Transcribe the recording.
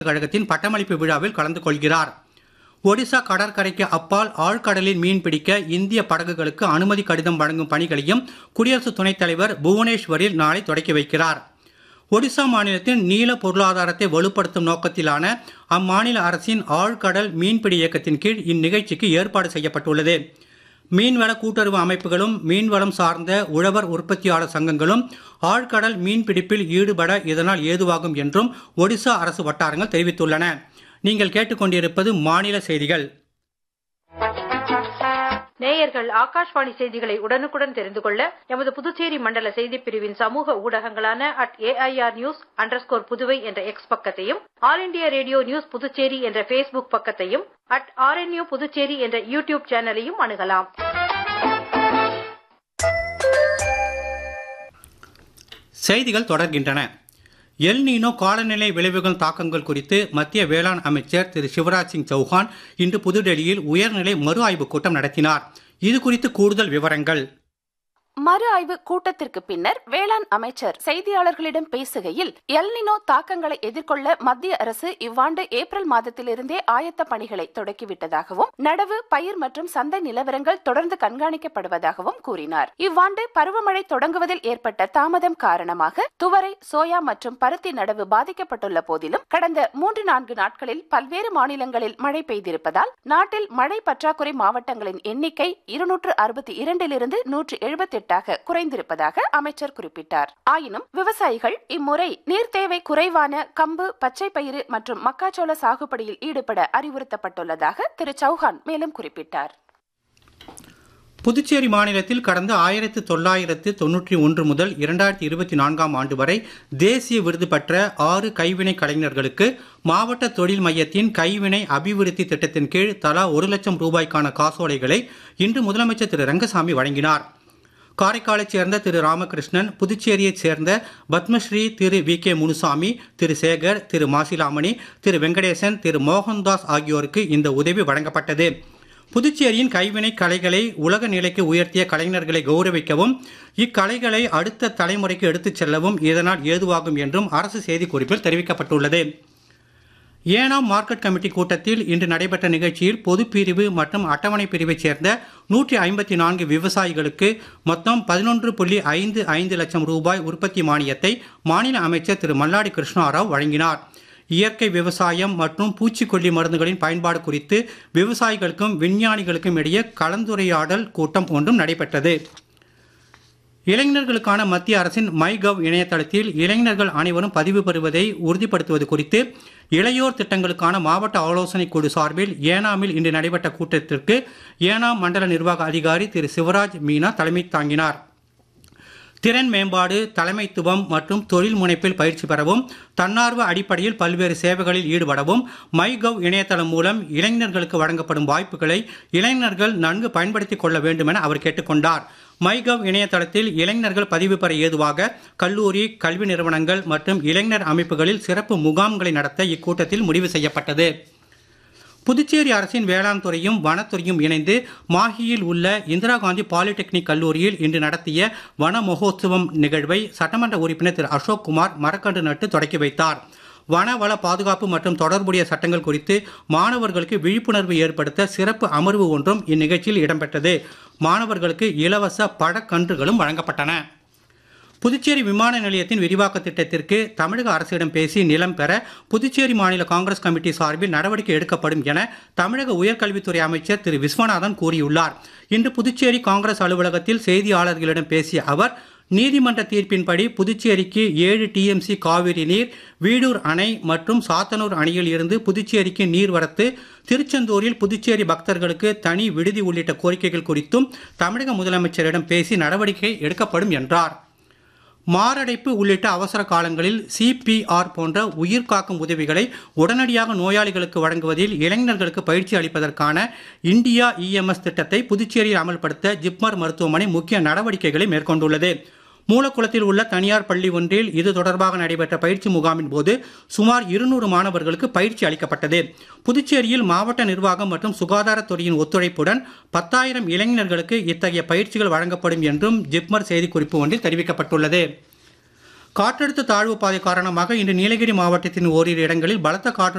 கழகத்தின் பட்டமளிப்பு விழாவில் கலந்து கொள்கிறார் ஒடிசா கடற்கரைக்கு அப்பால் ஆழ்கடலில் மீன் பிடிக்க இந்திய படகுகளுக்கு அனுமதி கடிதம் வழங்கும் பணிகளையும் குடியரசு துணைத் தலைவர் புவனேஸ்வரில் நாளை தொடக்கி வைக்கிறார் ஒடிசா மாநிலத்தின் நீல பொருளாதாரத்தை வலுப்படுத்தும் நோக்கத்திலான அம்மாநில அரசின் ஆழ்கடல் மீன்பிடி இயக்கத்தின் கீழ் இந்நிகழ்ச்சிக்கு ஏற்பாடு செய்யப்பட்டுள்ளது மீன்வள கூட்டுறவு அமைப்புகளும் மீன்வளம் சார்ந்த உழவர் உற்பத்தியாளர் சங்கங்களும் ஆழ்கடல் மீன்பிடிப்பில் ஈடுபட இதனால் ஏதுவாகும் என்றும் ஒடிசா அரசு வட்டாரங்கள் தெரிவித்துள்ளன நீங்கள் கேட்டுக்கொண்டிருப்பது மாநில செய்திகள் நேயர்கள் ஆகாஷ்வாணி செய்திகளை உடனுக்குடன் தெரிந்து கொள்ள எமது புதுச்சேரி மண்டல செய்திப் பிரிவின் சமூக ஊடகங்களான at AIR News underscore Puduvai என்ற எக்ஸ் பக்கத்தையும் All India Radio News Puducherry என்ற ஃபேஸ்புக் பக்கத்தையும் அட் ஆர்என்யூ புதுச்சேரி என்ற யூடியூப் சேனலையும் அணுகலாம் செய்திகள் தொடர்கின்றன எல் நீனோ காலநிலை விளைவுகள் தாக்கங்கள் குறித்து மத்திய வேளாண் அமைச்சர் திரு சிவராஜ் சிங் சௌஹான் இன்று புதுடெல்லியில் உயர்நிலை மறு ஆய்வுக் கூட்டம் நடத்தினார் இது குறித்து கூடுதல் விவரங்கள் மறு ஆய்வு கூட்டத்திற்கு பின்னர் வேளாண் அமைச்சர் செய்தியாளர்களிடம் பேசுகையில் எல்னினோ தாக்கங்களை எதிர்கொள்ள மத்திய அரசு இவ்வாண்டு ஏப்ரல் மாதத்திலிருந்தே ஆயத்த பணிகளை தொடக்கிவிட்டதாகவும் நடவு பயிர் மற்றும் சந்தை நிலவரங்கள் தொடர்ந்து கண்காணிக்கப்படுவதாகவும் கூறினார் இவ்வாண்டு பருவமழை தொடங்குவதில் ஏற்பட்ட தாமதம் காரணமாக துவரை சோயா மற்றும் பருத்தி நடவு பாதிக்கப்பட்டுள்ள போதிலும் கடந்த மூன்று நான்கு நாட்களில் பல்வேறு மாநிலங்களில் மழை பெய்திருப்பதால் நாட்டில் மழை பற்றாக்குறை மாவட்டங்களின் எண்ணிக்கை இருநூற்று அறுபத்தி இரண்டிலிருந்து நூற்று எழுபத்தி எட்டாக குறைந்திருப்பதாக அமைச்சர் குறிப்பிட்டார் ஆயினும் விவசாயிகள் இம்முறை நீர் தேவை குறைவான கம்பு பச்சை பயிறு மற்றும் மக்காச்சோள சாகுபடியில் ஈடுபட அறிவுறுத்தப்பட்டுள்ளதாக திரு சௌஹான் மேலும் குறிப்பிட்டார் புதுச்சேரி மாநிலத்தில் கடந்த ஆயிரத்து தொள்ளாயிரத்து தொன்னூற்றி ஒன்று முதல் இரண்டாயிரத்தி இருபத்தி நான்காம் ஆண்டு வரை தேசிய விருது பெற்ற ஆறு கைவினை கலைஞர்களுக்கு மாவட்ட தொழில் மையத்தின் கைவினை அபிவிருத்தி திட்டத்தின் கீழ் தலா ஒரு லட்சம் ரூபாய்க்கான காசோலைகளை இன்று முதலமைச்சர் திரு ரங்கசாமி வழங்கினார் காரைக்காலைச் சேர்ந்த திரு ராமகிருஷ்ணன் புதுச்சேரியைச் சேர்ந்த பத்மஸ்ரீ திரு வி கே முனுசாமி திரு சேகர் திரு மாசிலாமணி திரு வெங்கடேசன் திரு மோகன்தாஸ் ஆகியோருக்கு இந்த உதவி வழங்கப்பட்டது புதுச்சேரியின் கைவினை கலைகளை உலக நிலைக்கு உயர்த்திய கலைஞர்களை கௌரவிக்கவும் இக்கலைகளை அடுத்த தலைமுறைக்கு எடுத்துச் செல்லவும் இதனால் ஏதுவாகும் என்றும் அரசு செய்திக்குறிப்பில் தெரிவிக்கப்பட்டுள்ளது ஏனாம் மார்க்கெட் கமிட்டி கூட்டத்தில் இன்று நடைபெற்ற நிகழ்ச்சியில் பொதுப்பிரிவு மற்றும் அட்டவணை பிரிவைச் சேர்ந்த நூற்றி ஐம்பத்தி நான்கு விவசாயிகளுக்கு மொத்தம் பதினொன்று புள்ளி ஐந்து ஐந்து லட்சம் ரூபாய் உற்பத்தி மானியத்தை மாநில அமைச்சர் திரு மல்லாடி கிருஷ்ணாராவ் வழங்கினார் இயற்கை விவசாயம் மற்றும் பூச்சிக்கொல்லி மருந்துகளின் பயன்பாடு குறித்து விவசாயிகளுக்கும் விஞ்ஞானிகளுக்கும் இடையே கலந்துரையாடல் கூட்டம் ஒன்றும் நடைபெற்றது இளைஞர்களுக்கான மத்திய அரசின் மை கவ் இணையதளத்தில் இளைஞர்கள் அனைவரும் பதிவு பெறுவதை உறுதிப்படுத்துவது குறித்து இளையோர் திட்டங்களுக்கான மாவட்ட ஆலோசனைக் குழு சார்பில் ஏனாமில் இன்று நடைபெற்ற கூட்டத்திற்கு ஏனாம் மண்டல நிர்வாக அதிகாரி திரு சிவராஜ் மீனா தலைமை தாங்கினார் திறன் மேம்பாடு தலைமைத்துவம் மற்றும் தொழில் முனைப்பில் பயிற்சி பெறவும் தன்னார்வ அடிப்படையில் பல்வேறு சேவைகளில் ஈடுபடவும் மை கவ் இணையதளம் மூலம் இளைஞர்களுக்கு வழங்கப்படும் வாய்ப்புகளை இளைஞர்கள் நன்கு பயன்படுத்திக் கொள்ள வேண்டும் என அவர் கேட்டுக்கொண்டார் மைகவ் இணையதளத்தில் இளைஞர்கள் பதிவு பெற ஏதுவாக கல்லூரி கல்வி நிறுவனங்கள் மற்றும் இளைஞர் அமைப்புகளில் சிறப்பு முகாம்களை நடத்த இக்கூட்டத்தில் முடிவு செய்யப்பட்டது புதுச்சேரி அரசின் வேளாண் துறையும் வனத்துறையும் இணைந்து மாஹியில் உள்ள இந்திரா காந்தி பாலிடெக்னிக் கல்லூரியில் இன்று நடத்திய வன மகோத்சவம் நிகழ்வை சட்டமன்ற உறுப்பினர் திரு அசோக் குமார் மரக்கன்று நட்டு தொடக்கி வைத்தார் வனவள பாதுகாப்பு மற்றும் தொடர்புடைய சட்டங்கள் குறித்து மாணவர்களுக்கு விழிப்புணர்வு ஏற்படுத்த சிறப்பு அமர்வு ஒன்றும் இந்நிகழ்ச்சியில் இடம்பெற்றது மாணவர்களுக்கு இலவச பழக்கன்றுகளும் வழங்கப்பட்டன புதுச்சேரி விமான நிலையத்தின் விரிவாக்க திட்டத்திற்கு தமிழக அரசிடம் பேசி நிலம் பெற புதுச்சேரி மாநில காங்கிரஸ் கமிட்டி சார்பில் நடவடிக்கை எடுக்கப்படும் என தமிழக உயர்கல்வித்துறை அமைச்சர் திரு விஸ்வநாதன் கூறியுள்ளார் இன்று புதுச்சேரி காங்கிரஸ் அலுவலகத்தில் செய்தியாளர்களிடம் பேசிய அவர் நீதிமன்ற தீர்ப்பின்படி புதுச்சேரிக்கு ஏழு டிஎம்சி காவிரி நீர் வீடூர் அணை மற்றும் சாத்தனூர் அணையில் இருந்து புதுச்சேரிக்கு நீர்வரத்து திருச்செந்தூரில் புதுச்சேரி பக்தர்களுக்கு தனி விடுதி உள்ளிட்ட கோரிக்கைகள் குறித்தும் தமிழக முதலமைச்சரிடம் பேசி நடவடிக்கை எடுக்கப்படும் என்றார் மாரடைப்பு உள்ளிட்ட அவசர காலங்களில் சிபிஆர் போன்ற உயிர் காக்கும் உதவிகளை உடனடியாக நோயாளிகளுக்கு வழங்குவதில் இளைஞர்களுக்கு பயிற்சி அளிப்பதற்கான இந்தியா இஎம்எஸ் திட்டத்தை புதுச்சேரியில் அமல்படுத்த ஜிப்மர் மருத்துவமனை முக்கிய நடவடிக்கைகளை மேற்கொண்டுள்ளது மூலக்குளத்தில் உள்ள தனியார் பள்ளி ஒன்றில் இது தொடர்பாக நடைபெற்ற பயிற்சி முகாமின் போது சுமார் இருநூறு மாணவர்களுக்கு பயிற்சி அளிக்கப்பட்டது புதுச்சேரியில் மாவட்ட நிர்வாகம் மற்றும் சுகாதாரத்துறையின் ஒத்துழைப்புடன் பத்தாயிரம் இளைஞர்களுக்கு இத்தகைய பயிற்சிகள் வழங்கப்படும் என்றும் ஜிப்மர் செய்திக்குறிப்பு ஒன்றில் தெரிவிக்கப்பட்டுள்ளது காற்றழுத்த தாழ்வு பாதை காரணமாக இன்று நீலகிரி மாவட்டத்தின் ஓரிரு இடங்களில் பலத்த காற்று